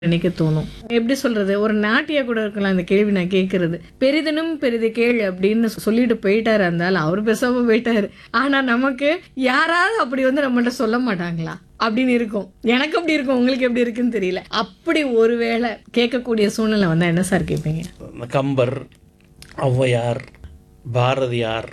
நினைக்க தோணும் எப்படி சொல்றது ஒரு நாட்டியா கூட இருக்கலாம் இந்த கேள்வி நான் கேட்கறது பெரிதனும் பெரிது கேள் அப்படின்னு சொல்லிட்டு போயிட்டாரு இருந்தாலும் அவர் பேசாம போயிட்டாரு ஆனா நமக்கு யாராவது அப்படி வந்து நம்மள்ட்ட சொல்ல மாட்டாங்களா அப்படின்னு இருக்கும் எனக்கு அப்படி இருக்கும் உங்களுக்கு எப்படி இருக்குன்னு தெரியல அப்படி ஒருவேளை கேட்கக்கூடிய சூழ்நிலை வந்தா என்ன சார் கேட்பீங்க இந்த கம்பர் ஔவையார் பாரதியார்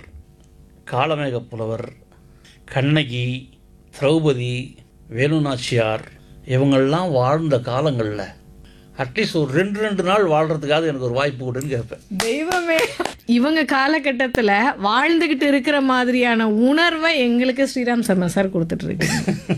காளமேக புலவர் கண்ணகி திரௌபதி வேலுநாச்சியார் இவங்கெல்லாம் வாழ்ந்த காலங்களில் அட்லீஸ்ட் ஒரு ரெண்டு ரெண்டு நாள் வாழ்கிறதுக்காக எனக்கு ஒரு வாய்ப்பு கொடுன்னு கேட்பேன் தெய்வமே இவங்க காலகட்டத்துல வாழ்ந்துகிட்டு இருக்கிற மாதிரியான உணர்வை எங்களுக்கு ஸ்ரீராம் சர்மா சார் கொடுத்துட்டு இருக்கு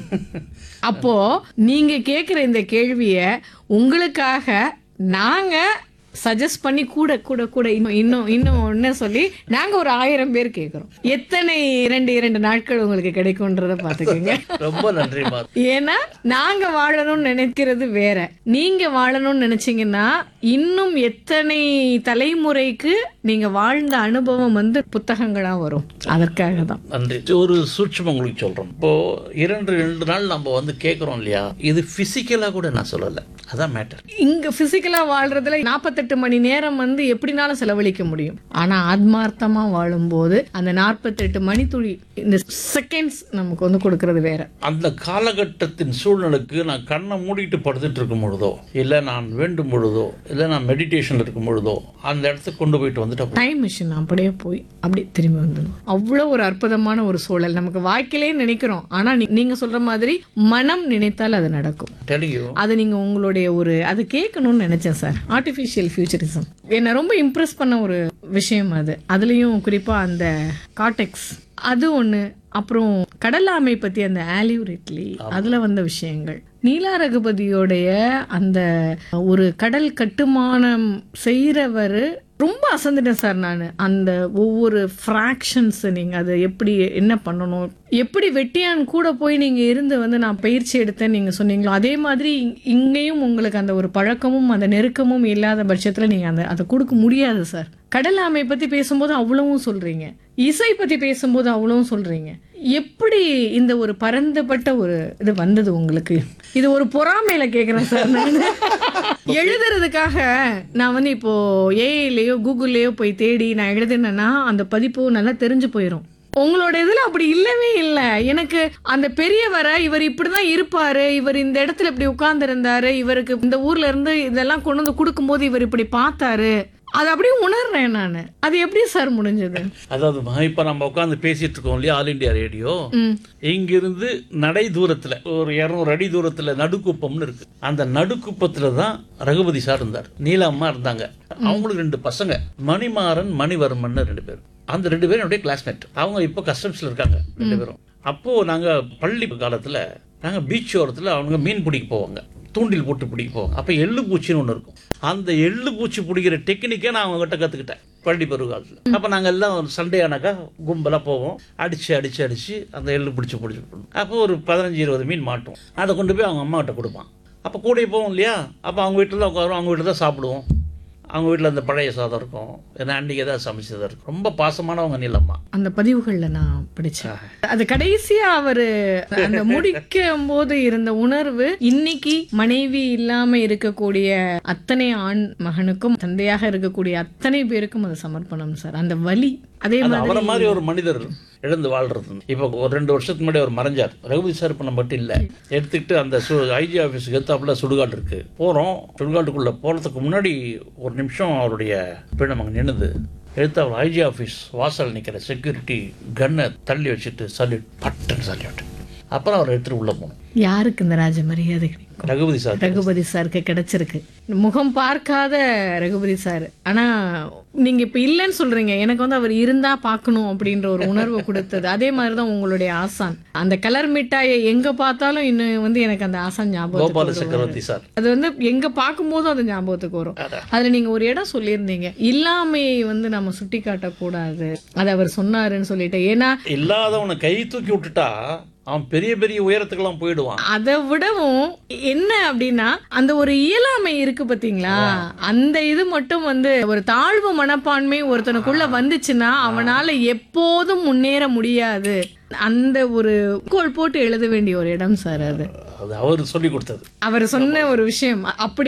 அப்போ நீங்க கேக்குற இந்த கேள்விய உங்களுக்காக நாங்க சஜஸ்ட் பண்ணி கூட கூட கூட இன்னும் இன்னும் இன்னும் ஒன்னு சொல்லி நாங்க ஒரு ஆயிரம் பேர் கேக்குறோம் எத்தனை இரண்டு இரண்டு நாட்கள் உங்களுக்கு கிடைக்கும்ன்றத பாத்துக்கோங்க ரொம்ப நன்றிமா ஏன்னா நாங்க வாழணும்னு நினைக்கிறது வேற நீங்க வாழணும்னு நினைச்சீங்கன்னா இன்னும் எத்தனை தலைமுறைக்கு நீங்க வாழ்ந்த அனுபவம் வந்து புத்தகங்களா வரும் அதற்காக தான் நன்றி ஒரு சூட்சமம் உங்களுக்கு சொல்கிறோம் இப்போ இரண்டு ரெண்டு நாள் நம்ம வந்து கேட்குறோம் இல்லையா இது ஃபிசிக்கலாக கூட நான் சொல்லலை அதான் மேட்டர் இங்க பிசிக்கலா வாழ்றதுல நாற்பத்தெட்டு மணி நேரம் வந்து எப்படினாலும் செலவழிக்க முடியும் ஆனா ஆத்மார்த்தமா வாழும்போது அந்த நாற்பத்தெட்டு மணி துளி இந்த செகண்ட்ஸ் நமக்கு வந்து கொடுக்கறது வேற அந்த காலகட்டத்தின் சூழ்நிலைக்கு நான் கண்ணை மூடிட்டு படுத்துட்டு இருக்கும் பொழுதோ இல்லை நான் வேண்டும் பொழுதோ இல்லை நான் மெடிடேஷன் இருக்கும் பொழுதோ அந்த இடத்துக்கு கொண்டு போயிட்டு வந்துட்டு டைம் மிஷின் அப்படியே போய் அப்படியே திரும்பி வந்துடும் அவ்வளோ ஒரு அற்புதமான ஒரு சூழல் நமக்கு வாழ்க்கையிலே நினைக்கிறோம் ஆனா நீ- நீங்க சொல்ற மாதிரி மனம் நினைத்தால் அது நடக்கும் டெலியூ அது நீங்க உங்களுடைய ஒரு அது கேட்கணும்னு நினைச்சேன் சார் ஆர்டிஃபிஷியல் ஃபியூச்சரிசம் என்னை ரொம்ப இம்ப்ரெஸ் பண்ண ஒரு விஷயம் அது அதுலயும் குறிப்பா அந்த காட்டெக்ஸ் அது ஒண்ணு அப்புறம் கடலாமை பத்தி அந்த ஆலிவ் ரிட்லி அதுல வந்த விஷயங்கள் நீலா ரகுபதியோடைய அந்த ஒரு கடல் கட்டுமானம் செய்யறவர் ரொம்ப அசந்துட்டேன் சார் நான் அந்த ஒவ்வொரு ஃப்ராக்ஷன்ஸ் நீங்க அதை எப்படி என்ன பண்ணணும் எப்படி வெட்டியான் கூட போய் நீங்க இருந்து வந்து நான் பயிற்சி எடுத்தேன்னு நீங்க சொன்னீங்களோ அதே மாதிரி இங்- இங்கேயும் உங்களுக்கு அந்த ஒரு பழக்கமும் அந்த நெருக்கமும் இல்லாத பட்சத்துல நீங்க அந்த அதை கொடுக்க முடியாது சார் கடல் ஆமை பத்தி பேசும்போது அவ்வளவும் சொல்றீங்க இசை பத்தி பேசும்போது அவ்வளவும் சொல்றீங்க எப்படி இந்த ஒரு பரந்துபட்ட ஒரு இது வந்தது உங்களுக்கு இது ஒரு பொறாமையில கேக்குறேன் சார் நான் எழுதுறதுக்காக நான் வந்து இப்போ ஏஐலயோ கூகுள்லயோ போய் தேடி நான் எழுதினேன்னா அந்த பதிப்பு நல்லா தெரிஞ்சு போயிடும் உங்களோட இதுல அப்படி இல்லவே இல்லை எனக்கு அந்த பெரியவரை இவர் இப்படிதான் இருப்பாரு இவர் இந்த இடத்துல இப்படி உட்கார்ந்து இருந்தாரு இவருக்கு இந்த ஊர்ல இருந்து இதெல்லாம் கொண்டு வந்து கொடுக்கும்போது இவர் இப்படி பார்த்தாரு அது அப்படியே உணர்றேன் நான் அது எப்படி சார் முடிஞ்சது அதாவது இப்போ நம்ம உட்காந்து பேசிட்டு இருக்கோம் இல்லையா ஆல் இண்டியா ரேடியோ ம் இங்கிருந்து நடை தூரத்தில் ஒரு இரநூறு அடி தூரத்தில் நடுக்குப்பம்னு இருக்கு அந்த நடுக்குப்பத்தில் தான் ரகுபதி சார் இருந்தார் நீலாம்மா இருந்தாங்க அவங்களுக்கு ரெண்டு பசங்க மணிமாறன் மணிவர்மன் ரெண்டு பேர் அந்த ரெண்டு பேரும் என்னுடைய கிளாஸ்மேட் அவங்க இப்போ கஸ்டம்ஸில் இருக்காங்க ரெண்டு பேரும் அப்போ நாங்க பள்ளி காலத்துல நாங்க பீச் ஓரத்துல அவங்க மீன் பிடிக்க போவாங்க தூண்டில் போட்டு பிடிக்க போவாங்க அப்போ எள்ளு பூச்சின்னு ஒன்று இருக்கும் அந்த எள்ளு பூச்சி பிடிக்கிற டெக்னிக்கை நான் அவங்ககிட்ட கற்றுக்கிட்டேன் பள்ளி பருவ காலத்தில் அப்போ நாங்கள் எல்லாம் சண்டே ஆனாக்கா கும்பலாக போவோம் அடித்து அடித்து அடித்து அந்த எள்ளு பிடிச்சி பிடிச்சி அப்போ ஒரு பதினஞ்சு இருபது மீன் மாட்டோம் அதை கொண்டு போய் அவங்க அம்மாகிட்ட கொடுப்பான் அப்போ கூடயே போவோம் இல்லையா அப்போ அவங்க வீட்டில் தான் உட்காரோம் அவங்க வீட்டில் தான் சாப்பிடுவோம் அவங்க வீட்டில் அந்த பழைய சாதம் இருக்கும் ஏன்னா அன்றைக்கி ஏதாவது சமைச்சதாக இருக்கும் ரொம்ப பாசமானவங்க நீலம்மா அந்த பதிவுகள்ல நான் படிச்சேன் அது கடைசியா அவரு அந்த முடிக்கும் போது இருந்த உணர்வு இன்னைக்கு மனைவி இல்லாம இருக்கக்கூடிய அத்தனை ஆண் மகனுக்கும் தந்தையாக இருக்கக்கூடிய அத்தனை பேருக்கும் அது சமர்ப்பணம் சார் அந்த வலி அதே அது மாதிரி அவரை மாதிரி ஒரு மனிதர் இழந்து வாழ்றது இப்போ ஒரு ரெண்டு வருஷத்துக்கு முன்னாடி அவர் மறைஞ்சார் ரகுபதி சார் இப்போ மட்டும் இல்லை எடுத்துக்கிட்டு அந்த சு ஐஜி ஆஃபீஸுக்கு எத்தாப்புல சுடுகாடு இருக்கு போகிறோம் சுடுகாட்டுக்குள்ளே போகிறதுக்கு முன்னாடி ஒரு நிமிஷம் அவருடைய பிணம் அங்கே நின்னுது எடுத்து அவர் ஐஜி ஆஃபீஸ் வாசல் நிற்கிற செக்யூரிட்டி கன்னை தள்ளி வச்சுட்டு சல்யூட் பட்டுன்னு சல்யூட் அப்புறம் அவர் எடுத்துட்டு உள்ளே போகணும் யாருக்கு இந்த ராஜ மரியாதை கிடைக்கும் ரகுபதி சார் ரகுபதி சாருக்கு கிடைச்சிருக்கு முகம் பார்க்காத ரகுபதி சார் ஆனா நீங்க இப்ப இல்லைன்னு சொல்றீங்க எனக்கு வந்து அவர் இருந்தா பார்க்கணும் அப்படின்ற ஒரு உணர்வு கொடுத்தது அதே மாதிரிதான் உங்களுடைய ஆசான் அந்த கலர் மிட்டாயை எங்க பார்த்தாலும் இன்னும் வந்து எனக்கு அந்த ஆசான் ஞாபகம் கோபால சக்கரவர்த்தி சார் அது வந்து எங்க பார்க்கும்போதும் அது ஞாபகத்துக்கு வரும் அதுல நீங்க ஒரு இடம் சொல்லியிருந்தீங்க இல்லாமையை வந்து நம்ம சுட்டி காட்டக்கூடாது அது அவர் சொன்னாருன்னு சொல்லிட்டு ஏன்னா இல்லாதவனை கை தூக்கி விட்டுட்டா அவன் பெரிய பெரிய உயரத்துக்கெல்லாம் போயிடுவான் அதை விடவும் என்ன அப்படின்னா அந்த ஒரு இயலாமை இருக்கு பாத்தீங்களா அந்த இது மட்டும் வந்து ஒரு தாழ்வு மனப்பான்மை ஒருத்தனுக்குள்ள வந்துச்சுன்னா அவனால எப்போதும் முன்னேற முடியாது அந்த ஒரு கோல் போட்டு எழுத வேண்டிய ஒரு இடம் சார் அது அது அவர் சொல்லி கொடுத்தது அவர் சொன்ன ஒரு விஷயம் அப்படி